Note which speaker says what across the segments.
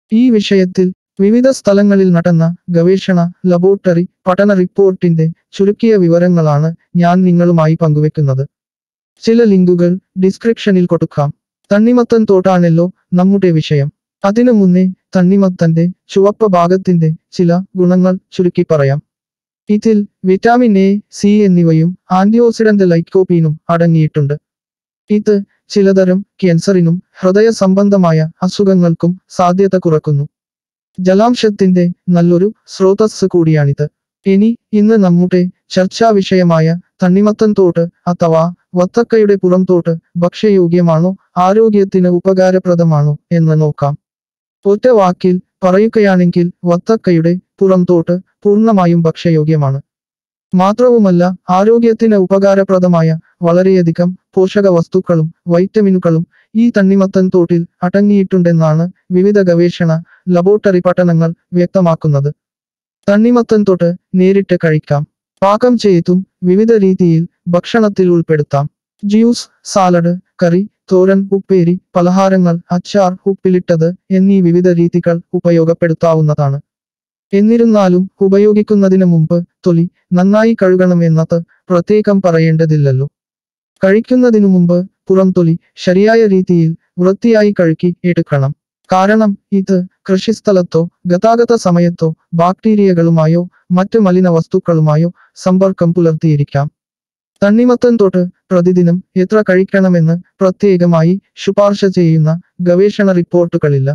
Speaker 1: ഈ വിഷയത്തിൽ വിവിധ സ്ഥലങ്ങളിൽ നടന്ന ഗവേഷണ ലബോറട്ടറി പഠന റിപ്പോർട്ടിന്റെ ചുരുക്കിയ വിവരങ്ങളാണ് ഞാൻ നിങ്ങളുമായി പങ്കുവെക്കുന്നത് ചില ലിങ്കുകൾ ഡിസ്ക്രിപ്ഷനിൽ കൊടുക്കാം തണ്ണിമത്തൻ തോട്ടാണല്ലോ നമ്മുടെ വിഷയം അതിനു മുന്നേ തണ്ണിമത്തന്റെ ചുവപ്പ ഭാഗത്തിന്റെ ചില ഗുണങ്ങൾ ചുരുക്കി പറയാം ഇതിൽ വിറ്റാമിൻ എ സി എന്നിവയും ആന്റിയോക്സിഡന്റ് ലൈക്കോപ്പീനും അടങ്ങിയിട്ടുണ്ട് ഇത് ചിലതരം ക്യാൻസറിനും ഹൃദയ സംബന്ധമായ അസുഖങ്ങൾക്കും സാധ്യത കുറക്കുന്നു ജലാംശത്തിന്റെ നല്ലൊരു സ്രോതസ് കൂടിയാണിത് ഇനി ഇന്ന് നമ്മുടെ ചർച്ചാ വിഷയമായ തണ്ണിമത്തൻ തോട്ട് അഥവാ വത്തക്കയുടെ പുറംതോട്ട് ഭക്ഷ്യയോഗ്യമാണോ ആരോഗ്യത്തിന് ഉപകാരപ്രദമാണോ എന്ന് നോക്കാം ഒറ്റ വാക്കിൽ പറയുകയാണെങ്കിൽ വത്തക്കയുടെ പുറംതോട്ട് പൂർണ്ണമായും ഭക്ഷ്യയോഗ്യമാണ് മാത്രവുമല്ല ആരോഗ്യത്തിന് ഉപകാരപ്രദമായ വളരെയധികം പോഷക വസ്തുക്കളും വൈറ്റമിനുകളും ഈ തണ്ണിമത്തൻ തോട്ടിൽ അടങ്ങിയിട്ടുണ്ടെന്നാണ് വിവിധ ഗവേഷണ ലബോറട്ടറി പഠനങ്ങൾ വ്യക്തമാക്കുന്നത് തണ്ണിമത്തൻ തൊട്ട് നേരിട്ട് കഴിക്കാം പാകം ചെയ്തും വിവിധ രീതിയിൽ ഭക്ഷണത്തിൽ ഉൾപ്പെടുത്താം ജ്യൂസ് സാലഡ് കറി തോരൻ ഉപ്പേരി പലഹാരങ്ങൾ അച്ചാർ ഉപ്പിലിട്ടത് എന്നീ വിവിധ രീതികൾ ഉപയോഗപ്പെടുത്താവുന്നതാണ് എന്നിരുന്നാലും ഉപയോഗിക്കുന്നതിന് മുമ്പ് തൊലി നന്നായി കഴുകണമെന്നത് പ്രത്യേകം പറയേണ്ടതില്ലല്ലോ കഴിക്കുന്നതിനു മുമ്പ് പുറം തൊലി ശരിയായ രീതിയിൽ വൃത്തിയായി കഴുകി എടുക്കണം കാരണം ഇത് കൃഷിസ്ഥലത്തോ ഗതാഗത സമയത്തോ ബാക്ടീരിയകളുമായോ മറ്റ് മലിന വസ്തുക്കളുമായോ സമ്പർക്കം പുലർത്തിയിരിക്കാം തണ്ണിമത്തൻ തൊട്ട് പ്രതിദിനം എത്ര കഴിക്കണമെന്ന് പ്രത്യേകമായി ശുപാർശ ചെയ്യുന്ന ഗവേഷണ റിപ്പോർട്ടുകളില്ല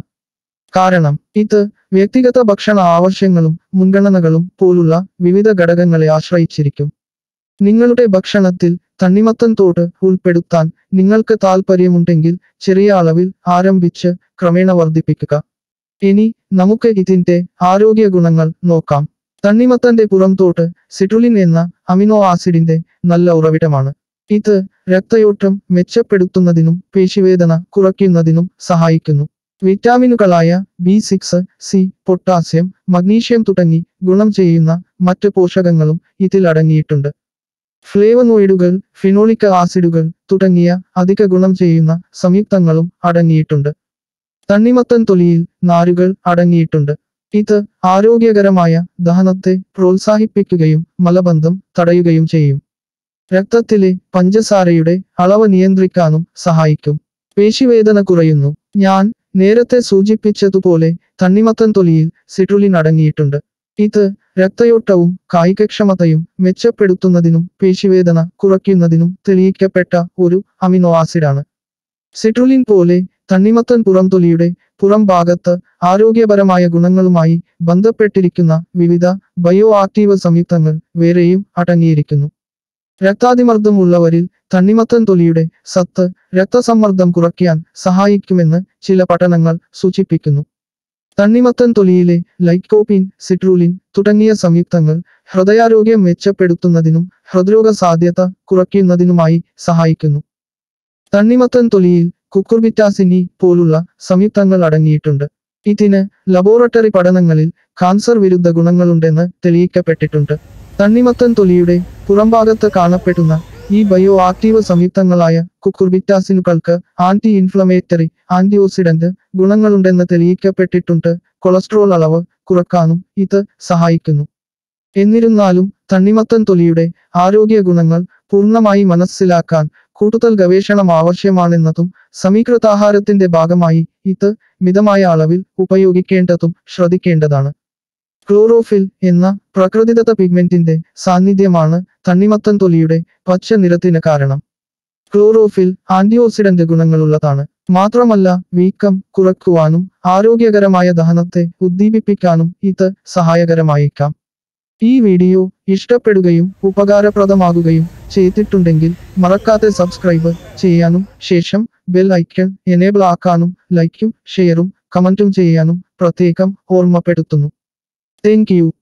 Speaker 1: കാരണം ഇത് വ്യക്തിഗത ഭക്ഷണ ആവശ്യങ്ങളും മുൻഗണനകളും പോലുള്ള വിവിധ ഘടകങ്ങളെ ആശ്രയിച്ചിരിക്കും നിങ്ങളുടെ ഭക്ഷണത്തിൽ തണ്ണിമത്തൻ തോട്ട് ഉൾപ്പെടുത്താൻ നിങ്ങൾക്ക് താൽപ്പര്യമുണ്ടെങ്കിൽ ചെറിയ അളവിൽ ആരംഭിച്ച് ക്രമേണ വർദ്ധിപ്പിക്കുക ഇനി നമുക്ക് ഇതിന്റെ ആരോഗ്യ ഗുണങ്ങൾ നോക്കാം തണ്ണിമത്തന്റെ പുറംതോട്ട് സിട്രുലിൻ എന്ന അമിനോ ആസിഡിന്റെ നല്ല ഉറവിടമാണ് ഇത് രക്തയോട്ടം മെച്ചപ്പെടുത്തുന്നതിനും പേശിവേദന കുറയ്ക്കുന്നതിനും സഹായിക്കുന്നു വിറ്റാമിനുകളായ B six C potassium magnesium തുടങ്ങി ഗുണം ചെയ്യുന്ന മറ്റ് പോഷകങ്ങളും ഇതിൽ അടങ്ങിയിട്ടുണ്ട് ഫ്ലേവനോയിഡുകൾ ഫിനോളിക് ആസിഡുകൾ തുടങ്ങിയ അധിക ഗുണം ചെയ്യുന്ന സംയുക്തങ്ങളും അടങ്ങിയിട്ടുണ്ട് തണ്ണിമത്തൻ തൊലിയിൽ നാരുകൾ അടങ്ങിയിട്ടുണ്ട് ഇത് ആരോഗ്യകരമായ ദഹനത്തെ പ്രോത്സാഹിപ്പിക്കുകയും മലബന്ധം തടയുകയും ചെയ്യും രക്തത്തിലെ പഞ്ചസാരയുടെ അളവ് നിയന്ത്രിക്കാനും സഹായിക്കും പേശിവേദന കുറയുന്നു ഞാൻ നേരത്തെ സൂചിപ്പിച്ചതുപോലെ തണ്ണിമത്തൻ തൊലിയിൽ സിട്രുലിൻ അടങ്ങിയിട്ടുണ്ട് ഇത് രക്തയോട്ടവും കായികക്ഷമതയും മെച്ചപ്പെടുത്തുന്നതിനും പേശിവേദന കുറയ്ക്കുന്നതിനും തെളിയിക്കപ്പെട്ട ഒരു അമിനോ ആസിഡാണ് സിട്രുലിൻ പോലെ തണ്ണിമത്തൻ പുറംതൊലിയുടെ പുറം ഭാഗത്ത് ആരോഗ്യപരമായ ഗുണങ്ങളുമായി ബന്ധപ്പെട്ടിരിക്കുന്ന വിവിധ ബയോ ആക്റ്റീവ് സംയുക്തങ്ങൾ വേറെയും അടങ്ങിയിരിക്കുന്നു രക്താതിമർദ്ദം ഉള്ളവരിൽ തണ്ണിമത്തൻ തൊലിയുടെ സത്ത് രക്തസമ്മർദ്ദം കുറയ്ക്കാൻ സഹായിക്കുമെന്ന് ചില പഠനങ്ങൾ സൂചിപ്പിക്കുന്നു തണ്ണിമത്തൻ തൊലിയിലെ ലൈക്കോപിൻ സിട്രൂലിൻ തുടങ്ങിയ സംയുക്തങ്ങൾ ഹൃദയാരോഗ്യം മെച്ചപ്പെടുത്തുന്നതിനും ഹൃദ്രോഗ സാധ്യത കുറയ്ക്കുന്നതിനുമായി സഹായിക്കുന്നു തണ്ണിമത്തൻ തൊലിയിൽ കുക്കുർബിറ്റാസിനി പോലുള്ള സംയുക്തങ്ങൾ അടങ്ങിയിട്ടുണ്ട് ഇതിന് ലബോറട്ടറി പഠനങ്ങളിൽ കാൻസർ വിരുദ്ധ ഗുണങ്ങളുണ്ടെന്ന് തെളിയിക്കപ്പെട്ടിട്ടുണ്ട് തണ്ണിമത്തൻ തൊലിയുടെ പുറംഭാഗത്ത് കാണപ്പെടുന്ന ഈ ബയോ ആക്റ്റീവ് സംയുക്തങ്ങളായ കുക്കുർബിറ്റാസിനുകൾക്ക് ആന്റി ഇൻഫ്ലമേറ്ററി ആന്റിഓക്സിഡന്റ് ഗുണങ്ങളുണ്ടെന്ന് തെളിയിക്കപ്പെട്ടിട്ടുണ്ട് കൊളസ്ട്രോൾ അളവ് കുറക്കാനും ഇത് സഹായിക്കുന്നു എന്നിരുന്നാലും തണ്ണിമത്തൻ തൊലിയുടെ ആരോഗ്യ ഗുണങ്ങൾ പൂർണ്ണമായി മനസ്സിലാക്കാൻ കൂടുതൽ ഗവേഷണം ആവശ്യമാണെന്നതും സമീകൃതാഹാരത്തിന്റെ ഭാഗമായി ഇത് മിതമായ അളവിൽ ഉപയോഗിക്കേണ്ടതും ശ്രദ്ധിക്കേണ്ടതാണ് ക്ലോറോഫിൽ എന്ന പ്രകൃതിദത്ത പിഗ്മെന്റിന്റെ സാന്നിധ്യമാണ് തണ്ണിമത്തൻ തൊലിയുടെ പച്ച നിറത്തിന് കാരണം ക്ലോറോഫിൽ ആന്റിഓക്സിഡന്റ് ഗുണങ്ങളുള്ളതാണ് മാത്രമല്ല വീക്കം കുറയ്ക്കുവാനും ആരോഗ്യകരമായ ദഹനത്തെ ഉദ്ദീപിപ്പിക്കാനും ഇത് സഹായകരമായേക്കാം ഈ വീഡിയോ ഇഷ്ടപ്പെടുകയും ഉപകാരപ്രദമാകുകയും ചെയ്തിട്ടുണ്ടെങ്കിൽ മറക്കാതെ സബ്സ്ക്രൈബ് ചെയ്യാനും ശേഷം ബെൽ ഐക്കൺ എനേബിൾ ആക്കാനും ലൈക്കും ഷെയറും കമന്റും ചെയ്യാനും പ്രത്യേകം ഓർമ്മപ്പെടുത്തുന്നു താങ്ക് യു